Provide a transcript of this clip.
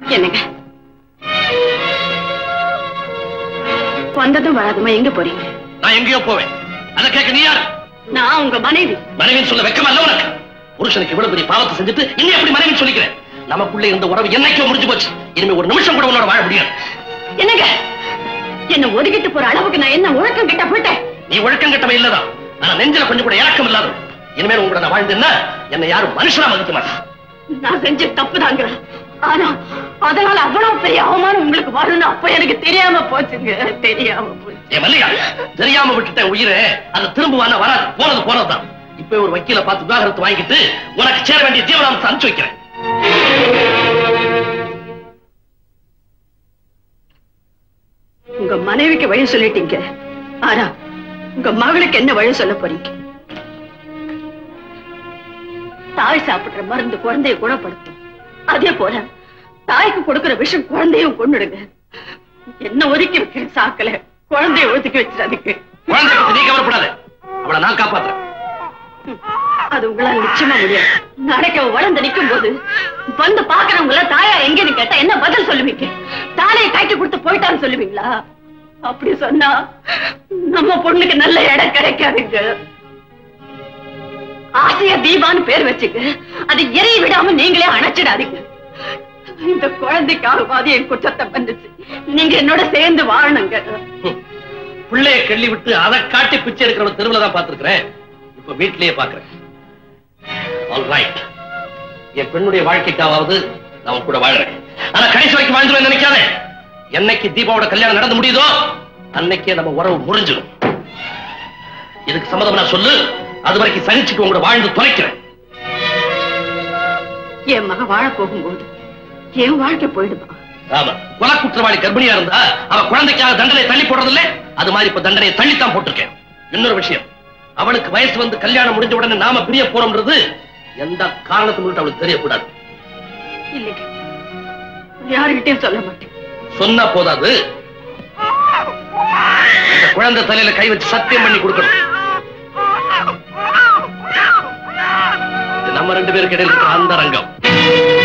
என்னங்க வந்ததும் வராதுமா எங்க போறீங்க நான் எங்கேயோ போவேன் அதை கேட்க நீ யார் நான் உங்க மனைவி மனைவின்னு சொல்ல வெக்கமா இல்ல உனக்கு புருஷனுக்கு இவ்வளவு பெரிய பாவத்தை செஞ்சுட்டு இன்னும் எப்படி மனைவின்னு சொல்லிக்கிறேன் நமக்குள்ள இருந்த உறவு என்னைக்கோ முடிஞ்சு போச்சு இனிமே ஒரு நிமிஷம் கூட உன்னோட வாழ முடியாது என்னங்க என்ன ஒதுக்கிட்டு போற அளவுக்கு நான் என்ன ஒழுக்கம் கிட்ட போயிட்டேன் நீ ஒழுக்கம் கட்டவே இல்லதான் ஆனா நெஞ்சில கொஞ்சம் கூட இறக்கம் இல்லாத இனிமேல் உங்களோட நான் வாழ்ந்தேன்னா என்னை யாரும் மனுஷனா மதிக்க மாட்டான் நான் செஞ்ச தப்புதாங்க ஆனா அதனால அவ்வளவு பெரிய அவமானம் உங்களுக்கு வரும்னு அப்ப எனக்கு தெரியாம போச்சுங்க தெரியாம போச்சு என் மல்லிகா தெரியாம விட்டுட்டேன் உயிரை அது திரும்புவான வராது போனது போனதுதான் இப்ப ஒரு வக்கீல பார்த்து விவாகரத்து வாங்கிட்டு உனக்கு சேர வேண்டிய ஜீவனாம்சம் அனுப்பிச்சு வைக்கிறேன் உங்க மனைவிக்கு வழி சொல்லிட்டீங்க ஆனா உங்க மகளுக்கு என்ன வழி சொல்ல போறீங்க தாய் சாப்பிடுற மருந்து குழந்தைய குணப்படுத்தும் அதே போல தாய்க்கு கொடுக்கிற விஷம் குழந்தையும் கொண்டுடுங்க என்ன ஒதுக்கி வைக்கிற சாக்கல குழந்தைய ஒதுக்கி வச்சிடாதீங்க குழந்தை பத்தி நீ கவலைப்படாத அவளை நான் காப்பாத்துறேன் அது உங்களால நிச்சயமா முடியாது நாளைக்கு அவ வளர்ந்து நிக்கும் போது வந்து பாக்குறவங்கள தாயா எங்கன்னு கேட்டா என்ன பதில் சொல்லுவீங்க தாலையை கைக்கு கொடுத்து போயிட்டான்னு சொல்லுவீங்களா அப்படி சொன்னா நம்ம பொண்ணுக்கு நல்ல இடம் கிடைக்காதுங்க ஆசையா தீபான்னு பேர் வச்சுக்க அது எரிய விடாம நீங்களே அணைச்சிடாதீங்க இந்த குழந்தைக்காகவாது என் குற்றத்தை பண்ணுச்சு நீங்க என்னோட சேர்ந்து வாழணுங்க பிள்ளைய கிள்ளி விட்டு அதை காட்டி பிச்சை எடுக்கிற தெருவுல தான் பார்த்திருக்கிறேன் இப்ப வீட்டிலேயே பாக்குறேன் ஆல் ரைட் என் பெண்ணுடைய வாழ்க்கைக்காவது நான் உன் கூட வாழறேன் ஆனா கடைசி வரைக்கும் வாழ்ந்துருவேன் நினைக்காதே என்னைக்கு தீபாவோட கல்யாணம் நடந்து முடியுதோ அன்னைக்கே நம்ம உறவு முறிஞ்சிடும் இதுக்கு சம்மதம் நான் சொல்லு அது வரைக்கும் சகிச்சுட்டு உங்களோட வாழ்ந்து தொலைக்கிறேன் என் மக வாழ போகும்போது என் வாழ்க்கை போயிடுமா ஆமா கொலை குற்றவாளி கர்ப்பிணியா இருந்தா அவ குழந்தைக்காக தண்டனை தள்ளி போடுறதில்ல அது மாதிரி இப்ப தண்டனையை தள்ளித்தான் போட்டிருக்கேன் இன்னொரு விஷயம் அவளுக்கு வயசு வந்து கல்யாணம் முடிஞ்ச உடனே நாம பிரிய போறோம்ன்றது எந்த காரணத்தை முன்னிட்டு அவளுக்கு தெரியக்கூடாது இல்லைங்க யாருகிட்டயும் சொல்ல மாட்டேன் சொன்னா போதாது இந்த குழந்தை தலையில கை வச்சு சத்தியம் பண்ணி கொடுக்கணும் இது நம்ம ரெண்டு பேருக்கு இடையில இருக்கிற அந்த ரங்கம்